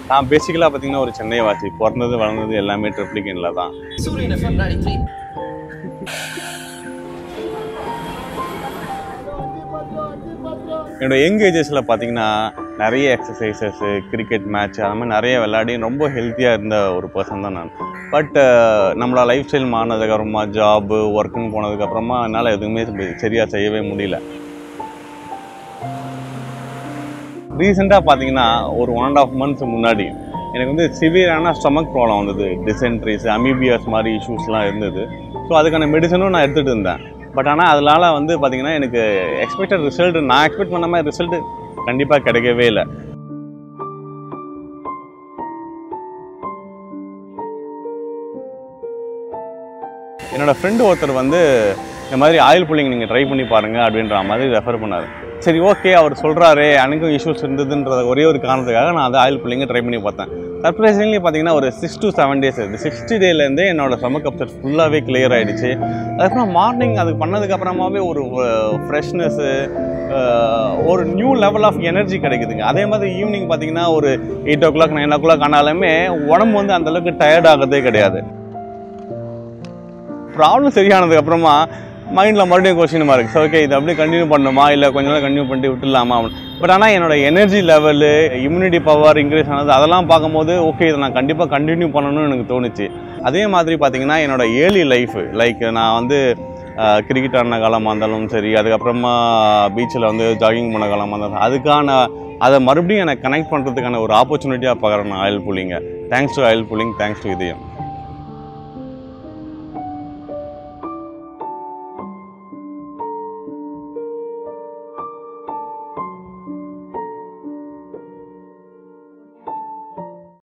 நான் பேசிக்கலாக பார்த்தீங்கன்னா ஒரு சென்னை வாசி பிறந்தது வளர்ந்தது எல்லாமே ட்ரிப்ளிகேனில் தான் சூரியன் எஃப்எம் நாடி த்ரீ என்னோட யங் ஏஜஸில் பார்த்தீங்கன்னா நிறைய எக்ஸசைசஸ் கிரிக்கெட் மேட்ச் அந்த மாதிரி நிறைய விளையாடி ரொம்ப ஹெல்த்தியாக இருந்த ஒரு பர்சன் தான் நான் பட் நம்மளோட லைஃப் ஸ்டைல் மாறினதுக்கப்புறமா ஜாபு ஒர்க்குன்னு போனதுக்கப்புறமா என்னால் எதுவுமே சரியாக செய்யவே முடியல ரீசெண்டாக பார்த்தீங்கன்னா ஒரு ஒன் அண்ட் ஆஃப் மந்த்ஸ் முன்னாடி எனக்கு வந்து சிவியரான ஸ்டொமக் ப்ராப்ளம் வந்தது டிசென்ட்ரிஸ் அமீபியாஸ் மாதிரி இஷ்யூஸ்லாம் இருந்தது ஸோ அதுக்கான மெடிசனும் நான் எடுத்துகிட்டு இருந்தேன் பட் ஆனால் அதனால வந்து பார்த்தீங்கன்னா எனக்கு எக்ஸ்பெக்டட் ரிசல்ட் நான் எக்ஸ்பெக்ட் பண்ண மாதிரி ரிசல்ட் கண்டிப்பாக கிடைக்கவே இல்லை என்னோட ஃப்ரெண்டு ஒருத்தர் வந்து இந்த மாதிரி ஆயில் புல்லிங் நீங்கள் ட்ரை பண்ணி பாருங்க அப்படின்ற மாதிரி ரெஃபர் பண்ணார் சரி ஓகே அவர் சொல்கிறாரு எனக்கும் இஷ்யூஸ் இருந்ததுன்ற ஒரே ஒரு காரணத்துக்காக நான் அதை ஆயில் புல்லிங்க ட்ரை பண்ணி பார்த்தேன் சர்ப்ரைசிங்லி பார்த்தீங்கன்னா ஒரு சிக்ஸ் டு செவன் டேஸ் இந்த சிக்ஸ்டி டேலேருந்தே என்னோட ஸ்டமக் அப்செட் ஃபுல்லாகவே கிளியர் ஆகிடுச்சு அதுக்கப்புறம் மார்னிங் அது பண்ணதுக்கப்புறமாவே ஒரு ஃப்ரெஷ்னஸ்ஸு ஒரு நியூ லெவல் ஆஃப் எனர்ஜி கிடைக்குதுங்க அதே மாதிரி ஈவினிங் பார்த்தீங்கன்னா ஒரு eight o'clock nine o'clock ஆனாலுமே உடம்பு வந்து அந்தளவுக்கு டயர்ட் ஆகிறதே கிடையாது ப்ராப்ளம் சரியானதுக்கு அப்புறமா மைண்டில் மறுபடியும் கொஸ்டின் மார்க் ஸோ ஓகே இது அப்படியே கண்டினியூ பண்ணணுமா இல்லை கொஞ்ச நாள் கண்டினியூ பண்ணிட்டு விட்டுலாமா பட் ஆனால் என்னோட energy level immunity power increase ஆனது அதெல்லாம் பார்க்கும்போது ஓகே இதை நான் கண்டிப்பாக கண்டினியூ பண்ணணும்னு எனக்கு தோணுச்சு அதே மாதிரி பார்த்தீங்கன்னா என்னோட ஏர்லி லைஃப் லைக் நான் வந்து கிரிக்கெட் ஆடின காலமாக இருந்தாலும் சரி அதுக்கப்புறமா பீச்சில் வந்து ஜாகிங் பண்ண காலமாக இருந்தாலும் அதுக்கான அதை மறுபடியும் எனக்கு கனெக்ட் பண்ணுறதுக்கான ஒரு ஆப்பர்ச்சுனிட்டியாக பார்க்குறேன் நான் ஆயில் புல்லிங்க thanks to oil pulling thanks to இதயம்